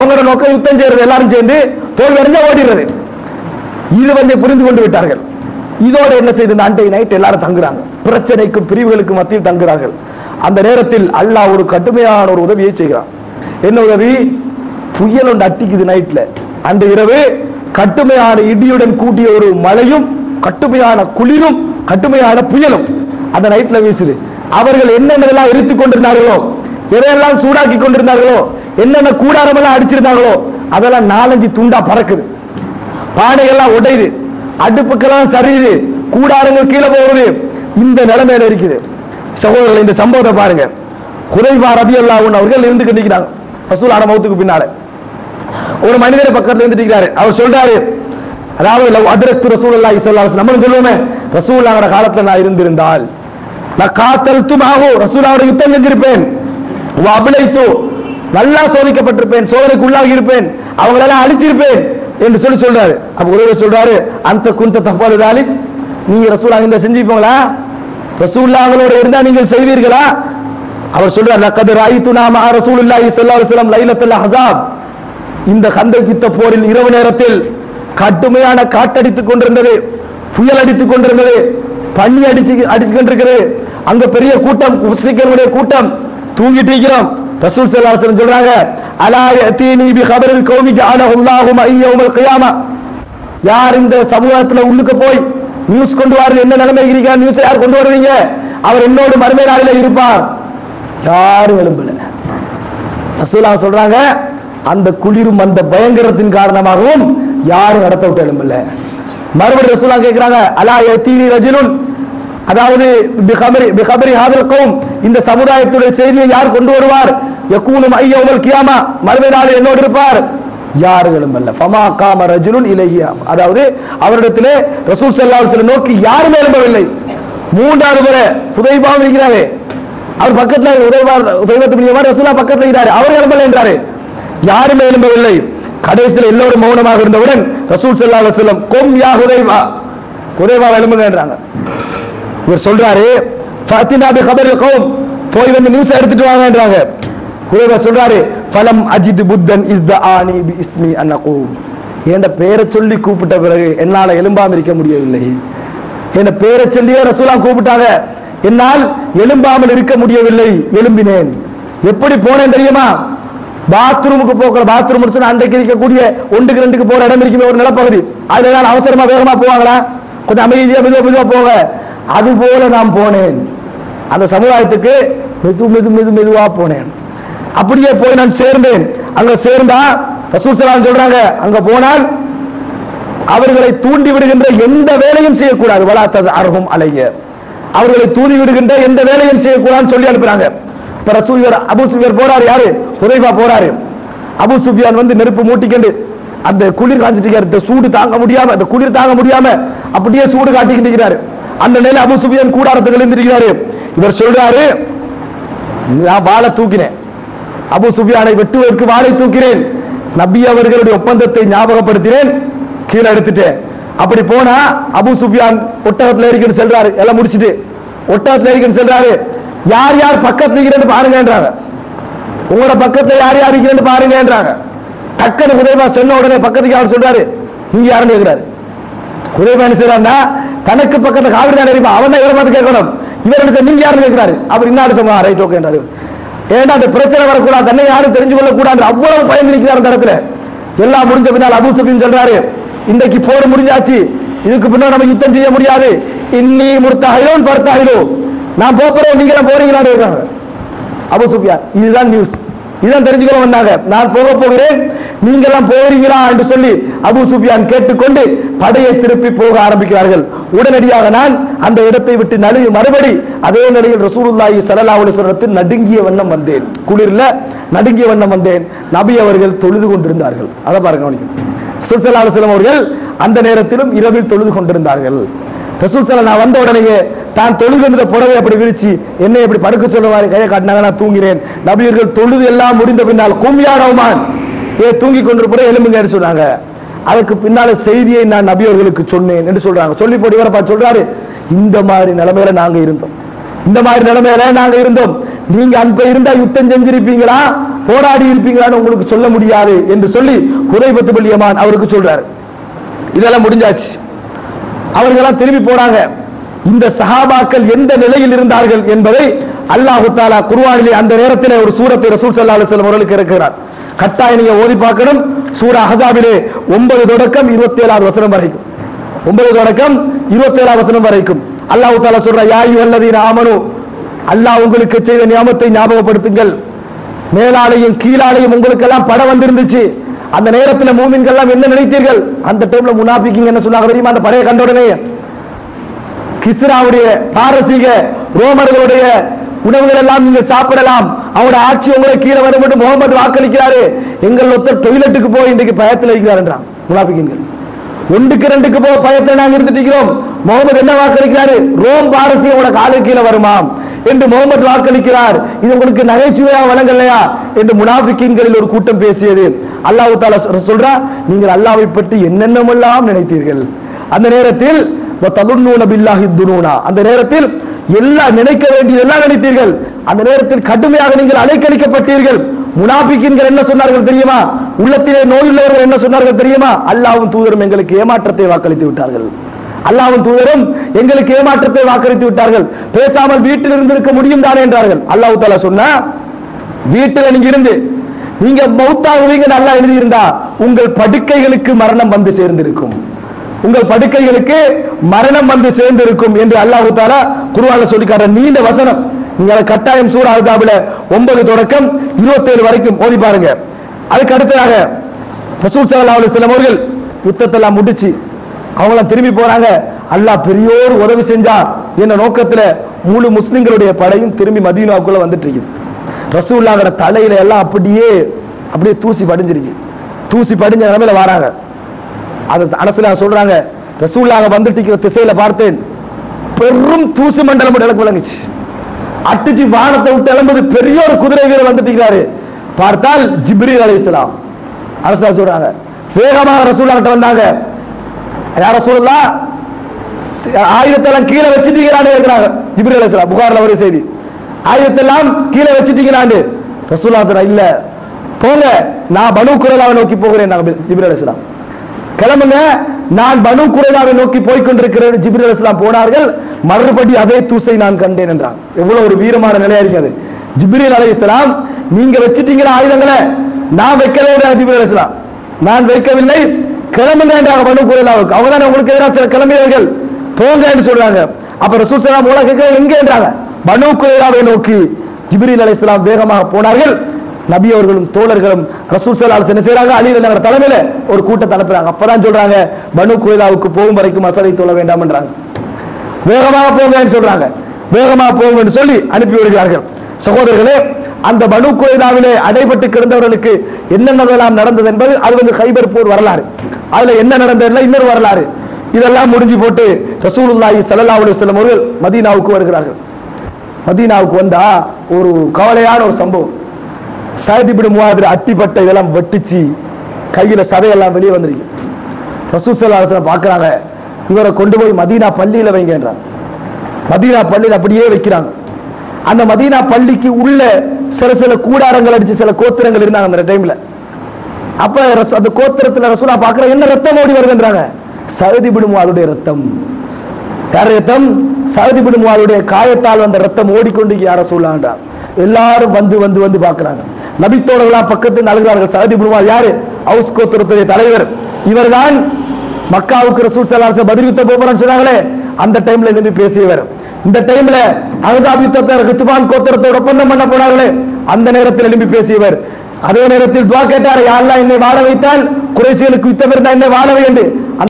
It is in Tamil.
அவங்களோட நோக்கம் யுத்தம் செய்யறது எல்லாரும் சேர்ந்து தோல்வி அடைஞ்சா ஓடிடுறது இது வந்து புரிந்து கொண்டு விட்டார்கள் இதோட என்ன செய்து இந்த அண்டை நைட் எல்லாரும் தங்குறாங்க பிரச்சனைக்கும் பிரிவுகளுக்கும் மத்தியில் தங்குறார்கள் அந்த நேரத்தில் அல்லாஹ் ஒரு கடுமையான ஒரு உதவியை செய்கிறான் என்ன உதவி புயல் ஒன்று அட்டிக்குது நைட்ல அந்த இரவு கடுமையான இடியுடன் கூடிய ஒரு மழையும் கடுமையான குளிரும் கடுமையான புயலும் அந்த நைட்ல வீசுது அவர்கள் என்னென்னதெல்லாம் எரித்துக் கொண்டிருந்தார்களோ எதையெல்லாம் சூடாக்கி கொண்டிருந்தார்களோ என்னென்ன கூடாரம் எல்லாம் அடிச்சிருந்தாங்களோ அதெல்லாம் நாலஞ்சு துண்டா பறக்குது பானைகள்லாம் உடையுது அடுப்புக்கெல்லாம் சரியுது கூடாரங்கள் கீழே போகுது இந்த நிலைமையில இருக்குது சகோதரர்கள் இந்த சம்பவத்தை பாருங்க ஹுதைபா ரதியல்லாஹு அவர்கள் இருந்து கண்டிக்கிறாங்க ரசூலான மௌத்துக்கு பின்னால ஒரு மனிதர் பக்கத்துல இருந்துட்டு இருக்கிறாரு அவர் சொல்றாரு அதாவது லவ் அதிரத்து ரசூலுல்லாஹி ஸல்லல்லாஹு அலைஹி நம்ம சொல்லுவோமே ரசூலுல்லாஹோட காலத்துல நான் இருந்திருந்தால் நான் காத்தல் துமாகோ ரசூலாவோட யுத்தம் செஞ்சிருப்பேன் அபிலைத்து நல்லா சோதிக்கப்பட்டிருப்பேன் சோதனைக்கு உள்ளாகி இருப்பேன் அவங்களெல்லாம் அழிச்சிருப்பேன் என்று சொல்லி சொல்றாரு அப்ப ஒருவர் சொல்றாரு அந்த குந்த தப்பாலு தாலி நீங்க ரசூலா இந்த செஞ்சிருப்பீங்களா ரசூல்லாங்களோட இருந்தா நீங்கள் செய்வீர்களா அவர் சொல்றார் லக்கது ராயித்து நாம ரசூலுல்லாஹி ஸல்லல்லாஹு அலைஹி வஸல்லம் லைலத்துல் அஹ்ஸாப் இந்த கந்தக் யுத்த போரில் இரவு நேரத்தில் கடுமையான காட்டடித்துக் கொண்டிருந்தது புயல் அடித்துக் கொண்டிருந்தது பனி அடிச்சு அடிச்சு கொண்டிருக்கிறது அங்க பெரிய கூட்டம் முஸ்லிம்களுடைய கூட்டம் தூங்கிட்டு இருக்கிறோம் ரசூல் ஸல்லல்லாஹு அலைஹி வஸல்லம் சொல்றாங்க அலா யதீனி பி கபரில் கௌமி ஜஅலஹு அல்லாஹு மய்யவுமல் கியாமா யார் இந்த சமூகத்துல உள்ளுக்கு போய் நியூஸ் கொண்டு வாருங்க என்ன நிலைமை இருக்கிற நியூஸ் யார் கொண்டு வருவீங்க அவர் என்னோடு மறுமை நாளில இருப்பார் யாரும் எழும்பல ரசூலா சொல்றாங்க அந்த குளிரும் அந்த பயங்கரத்தின் காரணமாகவும் யாரும் நடத்த விட்டு எழும்பல மறுபடி ரசூலா கேக்குறாங்க அலா யதீனி ரஜுலுன் அதாவது பிகபரி பிகபரி ஹாதல் கௌம் இந்த சமுதாயத்துடைய செய்தியை யார் கொண்டு வருவார் யகூனும் ஐயவுமல் கியாமா மறுமை நாள் என்னோடு இருப்பார் யார்களும் அல்ல ஃபமா காம ரஜுலுன் இலையா அதாவது அவரிடத்திலே ரசூல் ஸல்லல்லாஹு அலைஹி வஸல்லம் நோக்கி யாருமே எழும்பவில்லை மூன்றாவது முறை புதைபாவும் இருக்கிறாரே அவர் பக்கத்துல உதய்பா உதைபத்து பின் ரசூலா பக்கத்துல இருக்கிறாரு அவர் எழும்பல என்றாரு யாருமே எழும்பவில்லை கடைசியில் எல்லோரும் மௌனமாக இருந்தவுடன் ரசூல் ஸல்லல்லாஹு அலைஹி வஸல்லம் கொம் யா ஹுதைபா ஹுதைபா எழும்புங்கன்றாங்க இவர் சொல்றாரு ஃபாத்தினா பி கபரில் கௌம் போய் வந்து நியூஸ் எடுத்துட்டு வாங்கன்றாங்க ஹுதைபா சொல்றாரு ஃபலம் அஜித் புத்தன் இஸ் ஆனி பி இஸ்மி அன்னகூம் என்ற பேரை சொல்லி கூப்பிட்ட பிறகு என்னால எலும்பாம இருக்க முடியவில்லை என் பேரை சொல்லியே ரசூலா கூப்பிட்டாங்க என்னால் எலும்பாமல் இருக்க முடியவில்லை எலும்பினேன் எப்படி போனேன் தெரியுமா பாத்ரூமுக்கு போகிற பாத்ரூம் சொன்னா அன்றைக்கு இருக்கக்கூடிய ஒன்றுக்கு ரெண்டுக்கு போற இடம் இருக்குமே ஒரு நிலப்பகுதி அதுல நான் அவசரமா வேகமா போவாங்களா கொஞ்சம் அமைதியா மெதுவா மெதுவா போக அது போல நான் போனேன் அந்த சமுதாயத்துக்கு மெது மெது மெது மெதுவா போனேன் அப்படியே போய் நான் சேர்ந்தேன் அங்க சேர்ந்தா ரசூல் ஸல்லல்லாஹு சொல்றாங்க அங்க போனால் அவர்களை தூண்டி விடுகின்ற எந்த வேலையும் செய்யக்கூடாது வலாத்தது அருகும் அலைய அவர்களை தூண்டி விடுகின்ற எந்த வேலையும் செய்யக்கூடாதுன்னு சொல்லி அனுப்புறாங்க இப்ப ரசூல் அபு சுஃபியான் போறாரு யாரு ஹுதைபா போறாரு அபு சுஃபியான் வந்து நெருப்பு மூட்டிக்கிண்டு அந்த குளிர் காஞ்சிட்டு இந்த சூடு தாங்க முடியாம அந்த குளிர் தாங்க முடியாம அப்படியே சூடு காட்டிக்கிட்டு இருக்கிறாரு அந்த நிலையில அபு சுஃபியான் கூடாரத்துக்கு எழுந்திருக்கிறாரு இவர் சொல்றாரு நான் வாளை தூக்கினேன் அபு சுஃபியானை வெட்டுவதற்கு வாளை தூக்கினேன் நபி அவர்களுடைய ஒப்பந்தத்தை ஞாபகப்படுத்தினேன் கீழே எடுத்துட்டேன் அப்படி போனா அபு சுஃபியான் ஒட்டகத்துல இருக்குன்னு சொல்றாரு எல்லாம் முடிச்சிட்டு ஒட்டகத்துல இருக்குன்னு சொல்றாரு யார் யார் பக்கத்துல இருக்கிறேன்னு பாருங்கன்றாங்க உங்களோட பக்கத்துல யார் யார் இருக்கிறேன்னு பாருங்கன்றாங்க டக்குனு உதயமா சொன்ன உடனே பக்கத்துக்கு யார் சொல்றாரு நீங்க யாருன்னு கேட்கிறாரு உதயமா என்ன செய்யறாருன்னா தனக்கு பக்கத்துல காவிரி தான் இருப்பா அவன் தான் இவரை பார்த்து கேட்கணும் இவர் என்ன செய்ய நீங்க யாருன்னு கேட்கிறாரு அவர் இன்னாடு சமா ரைட் ஓகேன்றாரு ஏன்டா அந்த பிரச்சனை வரக்கூடாது தன்னை யாரும் தெரிஞ்சு கொள்ள கூடாது அவ்வளவு பயந்து நிற்கிறார் அந்த இடத்துல எல்லாம் முடிஞ்ச பின்னால் அபு சுஃபின் சொல்றாரு இன்றைக்கு போர் முடிஞ்சாச்சு இதுக்கு பின்னாடி நம்ம யுத்தம் செய்ய முடியாது இன்னி முர்த்தஹிலோன் ஃபர்த்தஹிலோ நான் போறேன் நீங்க எல்லாம் போறீங்களான்னு இருக்காங்க அபு சுஃபியான் இதுதான் நியூஸ் இதுதான் தெரிஞ்சுக்க வந்தாங்க நான் போக போகிறேன் நீங்க எல்லாம் போகிறீங்களா என்று சொல்லி அபு சுஃபியான் கேட்டுக்கொண்டு படையை திருப்பி போக ஆரம்பிக்கிறார்கள் உடனடியாக நான் அந்த இடத்தை விட்டு நழுவி மறுபடி அதே நிலையில் ரசூலுல்லாஹி ஸல்லல்லாஹு அலைஹி வஸல்லத்தில் நடுங்கிய வண்ணம் வந்தேன் குளிர்ல நடுங்கிய வண்ணம் வந்தேன் நபி அவர்கள் தொழுது கொண்டிருந்தார்கள் அதை பாருங்க கவனிக்கணும் ரசூல் ஸல்லல்லாஹு அலைஹி வஸல்லம் அவர்கள் அந்த நேரத்திலும் இரவில் தொழுது கொண்டிருந்தார்கள் ரசூல் ஸல்லல்லாஹு நான் வந்த உடனேயே தான் தொழுகின்ற புடவை அப்படி விரிச்சு என்னை அப்படி படுக்க சொல்லுவாரு கையை காட்டினாங்க நான் தூங்கினேன் நபியர்கள் தொழுது எல்லாம் முடிந்த பின்னால் கும்யா ரஹ்மான் ஏ தூங்கி கொண்டிருப்பட எலும்புங்க சொன்னாங்க அதுக்கு பின்னால செய்தியை நான் நபியவர்களுக்கு சொன்னேன் என்று சொல்றாங்க சொல்லி போட்டு இவரை பார்த்து சொல்றாரு இந்த மாதிரி நிலைமையில நாங்க இருந்தோம் இந்த மாதிரி நிலைமையில நாங்க இருந்தோம் நீங்க அன்ப இருந்தா யுத்தம் செஞ்சிருப்பீங்களா போராடி இருப்பீங்களான்னு உங்களுக்கு சொல்ல முடியாது என்று சொல்லி குறைபத்து பள்ளியமான் அவருக்கு சொல்றாரு இதெல்லாம் முடிஞ்சாச்சு அவர்களெல்லாம் திரும்பி போனாங்க இந்த சஹாபாக்கள் எந்த நிலையில் இருந்தார்கள் என்பதை அல்லாஹு தாலா குர்ஆனிலே அந்த நேரத்திலே ஒரு சூரத்தை ரசூல் ஸல்லல்லாஹு அலைஹி வஸல்லம் அவர்களுக்கு இருக்கிறார் கட்டாயம் நீங்க ஓதி பார்க்கணும் சூரா அஹஸாபிலே ஒன்பது தொடக்கம் இருபத்தி ஏழாவது வசனம் வரைக்கும் ஒன்பது தொடக்கம் இருபத்தி ஏழாவது வசனம் வரைக்கும் அல்லாஹு தாலா சொல்ற யா அய்யுஹல்லதீன ஆமனு அல்லாஹ் உங்களுக்கு செய்த நியாமத்தை ஞாபகப்படுத்துங்கள் மேலாலையும் கீழாலையும் உங்களுக்கு எல்லாம் படம் வந்திருந்துச்சு அந்த நேரத்துல மூமின்கள் எல்லாம் என்ன நினைத்தீர்கள் அந்த டைம்ல முனாபிக்கிங்க என்ன சொன்னாங்க தெரியுமா அந்த படையை கண்ட உடனே கிஸ்ராவுடைய பாரசீக ரோமர்களுடைய உணவுகள் எல்லாம் நீங்க சாப்பிடலாம் அவருடைய ஆட்சி உங்களை கீழே வரும் என்று முகமது வாக்களிக்கிறாரு எங்கள் ஒருத்தர் டொய்லெட்டுக்கு போய் இன்றைக்கு பயத்தில் இருக்கிறார் என்றான் முனாபிக்கிங்கள் ஒன்றுக்கு ரெண்டுக்கு போக பயத்தில் நாங்க இருந்துட்டு இருக்கிறோம் முகமது என்ன வாக்களிக்கிறாரு ரோம் பாரசீகம் உனக்கு ஆளு கீழே வருமாம் என்று முகமது வாக்களிக்கிறார் இது உங்களுக்கு நகைச்சுவையா வழங்கலையா என்று முனாஃபிக்கின்களில் ஒரு கூட்டம் பேசியது அல்லாஹ் தாலா சொ- சொல்றா நீங்கள் அல்லாஹ்வை பற்றி என்னென்னமெல்லாம் நினைத்தீர்கள் அந்த நேரத்தில் ததுன்னூன பில்லாஹி துனூனா அந்த நேரத்தில் எல்லாம் நினைக்க வேண்டியதெல்லாம் நினைத்தீர்கள் அந்த நேரத்தில் கடுமையாக நீங்கள் அலைக்கழிக்கப்பட்டீர்கள் முனாபிக்கின்கள் என்ன சொன்னார்கள் தெரியுமா உள்ளத்திலே நோயுள்ளவர்கள் என்ன சொன்னார்கள் தெரியுமா அல்லாஹ்வும் தூதரும் எங்களுக்கு ஏமாற்றத்தை வாக்களித்து விட்டார்கள் அல்லாஹ்வும் தூதரும் எங்களுக்கு ஏமாற்றத்தை வாக்களித்து விட்டார்கள் பேசாமல் வீட்டில் இருந்திருக்க முடியும் தானே என்றார்கள் அல்லாஹ் தாலா சொன்னா வீட்டில் நீங்க இருந்து நீங்க மௌத்தாகுவீங்க நல்லா எழுதி இருந்தா உங்கள் படுக்கைகளுக்கு மரணம் வந்து சேர்ந்திருக்கும் உங்கள் படுக்கைகளுக்கு மரணம் வந்து சேர்ந்திருக்கும் என்று அல்லாஹ் தாலா குருவான சொல்லிக்கார நீண்ட வசனம் நீங்க அதை கட்டாயம் சூரா அஹ்ஸாபில ஒன்பது தொடக்கம் இருபத்தேழு வரைக்கும் ஓதி பாருங்க அதுக்கு அடுத்ததாக ரசூல் ஸல்லல்லாஹு அலைஹி வஸல்லம் அவர்கள் யுத்தத்தெல்லாம் முடிச்சு அவங்களாம் திரும்பி போறாங்க அல்லாஹ் பெரியோர் உதவி செஞ்சா என்ற நோக்கத்துல முழு முஸ்லிம்களுடைய படையும் திரும்பி மதீனாவுக்குள்ள வந்துட்டு இருக்குது ரசூல்லாங்கிற தலையில எல்லாம் அப்படியே அப்படியே தூசி படிஞ்சிருக்கு தூசி படிஞ்ச நிலைமையில வராங்க அது அனசுல சொல்றாங்க ரசூல்லாக வந்துட்டு இருக்கிற திசையில பார்த்தேன் பெரும் தூசி மண்டலம் எனக்கு விளங்குச்சு அட்டிச்சு வானத்தை விட்டு எழும்புது பெரிய ஒரு குதிரை வீரர் வந்துட்டு இருக்கிறாரு பார்த்தால் ஜிப்ரீல் அலைஹிஸ்ஸலாம் அரசா சொல்றாங்க வேகமாக ரசூல்லா கிட்ட வந்தாங்க யார் ரசூலுல்லா ஆயுதத்தெல்லாம் கீழே வச்சுட்டீங்களான்னு இருக்கிறாங்க ஜிப்ரீல் அலைஹிஸ்ஸலாம் புகார்ல ஒரு செய்தி ஆயுதத்தெல்லாம் கீழே வச்சுட்டீங்களான்னு ரசூல்லா சொல்றா இல்ல போங்க நான் பனு குரலாவை நோக்கி போகிறேன் நாங்க ஜிப்ரீல் அலைஹிஸ்ஸலாம் கிளம்புங்க நான் பனு குறைதாவை நோக்கி போய் கொண்டிருக்கிறேன் ஜிப்ரீல் அலைஹிஸ்ஸலாம் போனார்கள் மறுபடி அதே தூசை நான் கண்டேன் என்றான் எவ்வளவு ஒரு வீரமான நிலையா இருக்கிறது ஜிப்ரீல் அலைஹிஸ்ஸலாம் நீங்க வச்சிட்டீங்களா ஆயுதங்களை நான் வைக்கல என்றார் ஜிப்ரீல் அலைஹிஸ்ஸலாம் நான் வைக்கவில்லை கிளம்புங்க என்றாங்க பனு குறைதாவுக்கு அவங்க தான் உங்களுக்கு எதிராக சில கிளம்பியவர்கள் போங்க என்று சொல்றாங்க அப்ப ரசூல் சலாம் மூலம் கேட்க எங்க என்றாங்க பனு குறைதாவை நோக்கி ஜிப்ரீல் அலைஹிஸ்ஸலாம் வேகமாக போனார்கள் நபி அவர்களும் தோழர்களும் ரசூல் சலால் என்ன செய்றாங்க அலி நகர் தலைமையில ஒரு கூட்டத்தை அனுப்புறாங்க அப்பதான் சொல்றாங்க பனு குறைதாவுக்கு போகும் வரைக்கும் அசரை தொழ வேண்டாம்ன்றாங்க வேகமாக போங்கன்னு சொல்றாங்க வேகமாக போங்கன்னு சொல்லி அனுப்பி விடுகிறார்கள் சகோதரர்களே அந்த பனு குறைதாவிலே அடைபட்டு கிடந்தவர்களுக்கு என்னென்னதெல்லாம் நடந்தது என்பது அது வந்து ஹைபர் போர் வரலாறு அதுல என்ன நடந்ததுல இன்னொரு வரலாறு இதெல்லாம் முடிஞ்சு போட்டு ரசூலுல்லாஹி ஸல்லல்லாஹு அலைஹி வஸல்லம் அவர்கள் மதீனாவுக்கு வருகிறார்கள் மதீனாவுக்கு வந்தா ஒரு கவலையான ஒரு சம்பவம் சயதிபிடு மூவாதிரி அட்டிப்பட்ட இதெல்லாம் வெட்டிச்சு கையில சதையெல்லாம் வெளியே வந்திருக்கு ரசூல் ஸல்லல்லாஹு அலைஹி வஸல்லம் பார்க்கறாங்க இவரை கொண்டு போய் மதீனா பள்ளியில வைங்கன்றாங்க மதீனா பள்ளியில அப்படியே வைக்கிறாங்க அந்த மதீனா பள்ளிக்கு உள்ள சில சில கூடாரங்கள் அடிச்சு சில கோத்திரங்கள் இருந்தாங்க அந்த டைம்ல அப்ப ரசூ- அந்த கோத்திரத்துல ரசூலா பாக்குற என்ன ரத்தம் ஓடி வருதுன்றாங்க சவுதி பிடுமுவாளுடைய ரத்தம் யார் ரத்தம் சவுதி பிடுமுவாளுடைய காயத்தால் வந்த ரத்தம் ஓடிக்கொண்டு யார சொல்லான்றார் எல்லாரும் வந்து வந்து வந்து பாக்குறாங்க நபித்தோழர்களா பக்கத்தில் அழுகிறார்கள் சவுதி பிடுமுவால் யாரு ஹவுஸ் கோத்திரத்துடைய தலைவர் இவர்தான் மக்காவுக்கு ரசூல் சலாச பதில் யுத்த போறோம்னு சொன்னாங்களே அந்த டைம்ல நின்று பேசியவர் இந்த டைம்ல அகதாப் யுத்தத்தை ஹித்துபான் கோத்திரத்தோட ஒப்பந்தம் பண்ண போனார்களே அந்த நேரத்தில் எழுப்பி பேசியவர் அதே நேரத்தில் துவா கேட்டார் யாரெல்லாம் என்னை வாழ வைத்தால் குறைசிகளுக்கு யுத்தம் இருந்தா என்னை வாழ வை என்று